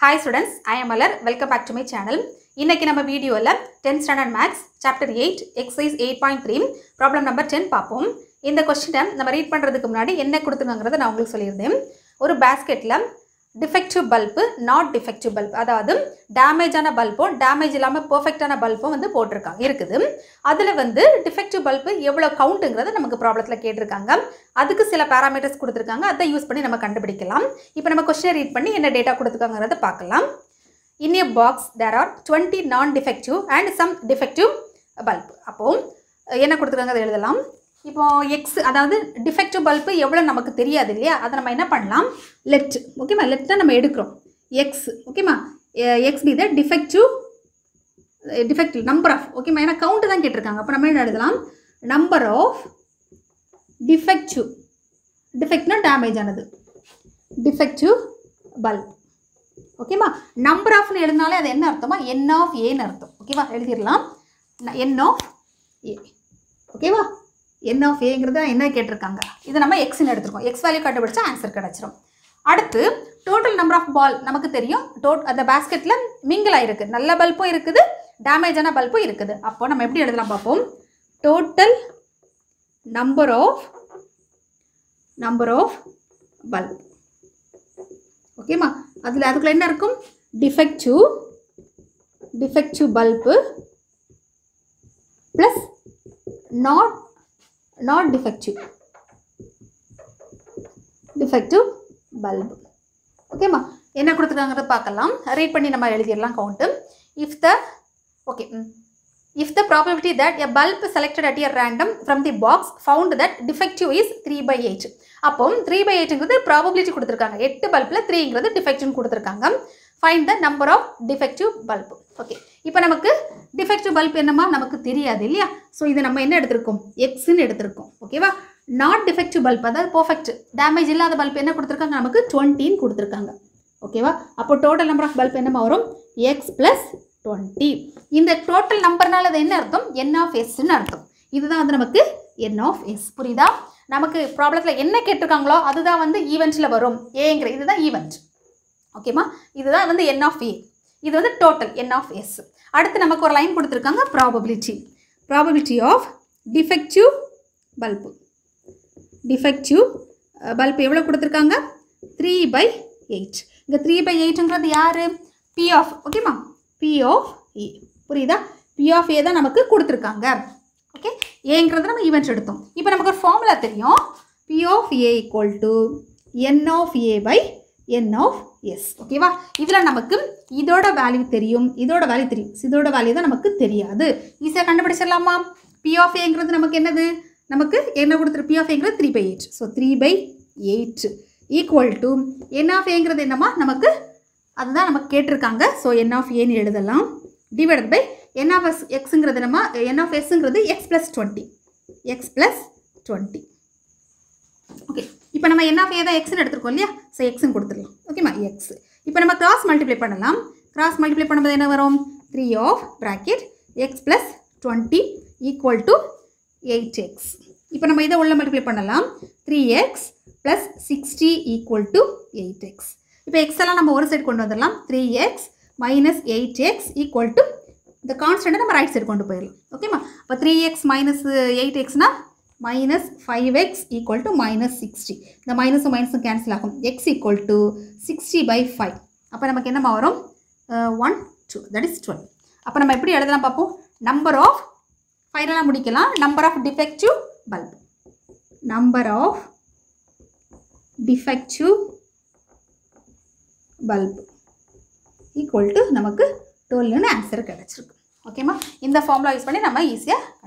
hi students I am Malar welcome back to my channel இன்னைக்கு நம்ம வீடியோவில் 10th standard maths chapter eight exercise eight point three problem number ten பார்ப்போம் இந்த கொஸ்டினை நம்ம ரீட் பண்ணுறதுக்கு முன்னாடி என்ன கொடுத்துருங்கிறத நான் உங்களுக்கு சொல்லியிருந்தேன் ஒரு பேஸ்கெட்டில் defective bulb not defective bulb அதாவது டேமேஜான பல்பும் டேமேஜ் இல்லாமல் பர்ஃபெக்டான பல்பும் வந்து போட்டிருக்காங்க இருக்குது அதில் வந்து டிஃபெக்டிவ் பல்பு எவ்வளோ கவுண்ட்டுங்கிறத நமக்கு ப்ராப்ளத்தில் கேட்டிருக்காங்க அதுக்கு சில பேராமீட்டர்ஸ் கொடுத்துருக்காங்க அதை யூஸ் பண்ணி நம்ம கண்டுபிடிக்கலாம் இப்போ நம்ம கொஸ்டினை ரீட் பண்ணி என்ன டேட்டா கொடுத்துருக்காங்கிறத பார்க்கலாம் in a box there are twenty non defective and some defective bulb அப்போது என்ன கொடுத்துருக்காங்க அதை எழுதலாம் இப்போ எக்ஸ் அதாவது டிஃபெக்டிவ் பல்பு எவ்வளோ நமக்கு தெரியாது இல்லையா அதை நம்ம என்ன பண்ணலாம் லெட் ஓகேமா லெட் தான் நம்ம எடுக்கிறோம் எக்ஸ் ஓகேமா X P the defective defective number of ஓகேமா ஏன்னா கவுண்ட் தான் கேட்டிருக்காங்க அப்போ நம்ம என்ன எழுதலாம் நம்பர் ஆஃப் டிஃபெக்டிவ் டிஃபெக்ட்னா டேமேஜ் ஆனது டிஃபெக்டிவ் பல்ப் ஓகேவா நம்பர் ஆஃப்னு எழுதினாலே அது என்ன அர்த்தமா என் ஆஃப் ஏன்னு அர்த்தம் ஓகேவா எழுதிடலாம் என் ஆஃப் ஏ ஓகேவா என் ஆஃப் ஏங்கிறத என்ன கேட்டிருக்காங்க இது நம்ம எக்ஸ்னு எடுத்துருக்கோம் எக்ஸ் வேல்யூ கண்டுபிடிச்சா ஆன்சர் கிடச்சிரும் அடுத்து டோட்டல் நம்பர் ஆஃப் பால் நமக்கு தெரியும் டோட் அந்த பேஸ்கெட்டில் மிங்கிள் ஆயிருக்கு நல்ல பல்பும் இருக்குது டேமேஜான பல்பும் இருக்குது அப்போ நம்ம எப்படி எழுதலாம் பார்ப்போம் total number of number of bulb ஓகேம்மா அதில் அதுக்குள்ள என்ன இருக்கும் defective defective bulb plus not not defective defective bulb ஓகேம்மா என்ன கொடுத்துருக்காங்கிறத பார்க்கலாம் ரீட் பண்ணி நம்ம எழுதிடலாம் count if the okay if the probability that a bulb selected at a random from the box found that defective is three by eight அப்போ three by எயிட்டுங்கிறது probability கொடுத்துருக்காங்க எட்டு பல்பில் த்ரீங்கிறது டிஃபெக்டிவ்னு கொடுத்துருக்காங்க find the number of defective bulb okay இப்போ நமக்கு டிஃபெக்டிவ் பல்ப் என்னமா நமக்கு தெரியாது இல்லையா ஸோ இது நம்ம என்ன எடுத்திருக்கோம் எக்ஸ்ன்னு எடுத்திருக்கோம் ஓகேவா நாட் டிஃபெக்டிவ் பல்ப் அதாவது பர்ஃபெக்ட் டேமேஜ் இல்லாத பல்ப் என்ன கொடுத்துருக்காங்க நமக்கு டுவெண்ட்டின்னு கொடுத்துருக்காங்க ஓகேவா அப்போ டோட்டல் நம்பர் ஆஃப் பல்ப் என்னமா வரும் எக்ஸ் ப்ளஸ் டுவெண்ட்டி இந்த டோட்டல் நம்பர்னால அது என்ன அர்த்தம் என் ஆஃப் எஸ்ன்னு அர்த்தம் இதுதான் வந்து நமக்கு என் ஆஃப் எஸ் புரியுதா நமக்கு ப்ராப்ளத்தில் என்ன கேட்டிருக்காங்களோ அதுதான் வந்து ஈவெண்ட்டில் வரும் ஏங்கிற இதுதான் ஈவெண்ட் ஓகேம்மா இதுதான் வந்து என் ஆஃப் ஏ இது வந்து டோட்டல் என் ஆஃப் எஸ் அடுத்து நமக்கு ஒரு லைன் கொடுத்துருக்காங்க probability probability of defective bulb defective bulb எவ்வளோ கொடுத்துருக்காங்க த்ரீ பை எயிட் இங்கே த்ரீ பை எயிட்டுங்கிறது யார் பி ஆஃப் ஓகேம்மா பி ஆஃப் ஏ புரியுதா பி ஆஃப் ஏ தான் நமக்கு கொடுத்துருக்காங்க ஓகே ஏங்கிறது நம்ம ஈவெண்ட் எடுத்தோம் இப்போ நமக்கு ஒரு ஃபார்முலா தெரியும் P of A equal to N of A by N of S ஓகேவா இதில் நமக்கு இதோட வேல்யூ தெரியும் இதோட வேல்யூ தெரியும் இதோட வேல்யூ தான் நமக்கு தெரியாது ஈஸியாக கண்டுபிடிச்சிடலாமா பி ஆஃப் ஏங்கிறது நமக்கு என்னது நமக்கு என்ன கொடுத்துரு பி ஆஃப் ஏங்கிறது three by eight so three by eight equal to N of ஏங்கிறது என்னம்மா நமக்கு அதுதான் நமக்கு கேட்டிருக்காங்க ஸோ என் ஆஃப் ஏன்னு எழுதலாம் divided by N of S எக்ஸுங்கிறது நம்ம என் ஆஃப் எஸ்ங்கிறது X plus twenty X plus twenty okay இப்போ நம்ம என் ஆஃப் ஏ தான் எக்ஸ்னு எடுத்துருக்கோம் இல்லையா ஸோ எக்ஸ்னு கொடுத்துடலாம் ஓகேம்மா எக்ஸ் இப்போ நம்ம கிராஸ் மல்டிப்ளை பண்ணலாம் கிராஸ் மல்டிப்ளை பண்ணும்போது என்ன வரும் three of bracket X plus twenty equal to eight X இப்போ நம்ம இதை உள்ள மல்டிப்ளை பண்ணலாம் three X plus sixty equal to eight X இப்போ எக்ஸ் எல்லாம் நம்ம ஒரு சைடு கொண்டு வந்துடலாம் three X minus eight X equal to இந்த கான்ஸ்டண்ட்டை நம்ம ரைட் சைடு கொண்டு போயிடலாம் ஓகேம்மா அப்போ த்ரீ எக்ஸ் மைனஸ் எயிட் எக்ஸ்னால் minus five X equal to minus sixty இந்த மைனஸும் மைனஸும் கேன்சல் ஆகும் X equal to sixty by five அப்போ நமக்கு என்னம்மா வரும் one two that is twelve அப்போ நம்ம எப்படி எழுதலாம் பார்ப்போம் நம்பர் ஆஃப் ஃபைனலாக முடிக்கலாம் number of defective bulb number of defective bulb equal to நமக்கு டுவெல்னு ஆன்சர் கிடச்சிருக்கு ஓகேம்மா இந்த ஃபார்முலா யூஸ் பண்ணி நம்ம ஈஸியாக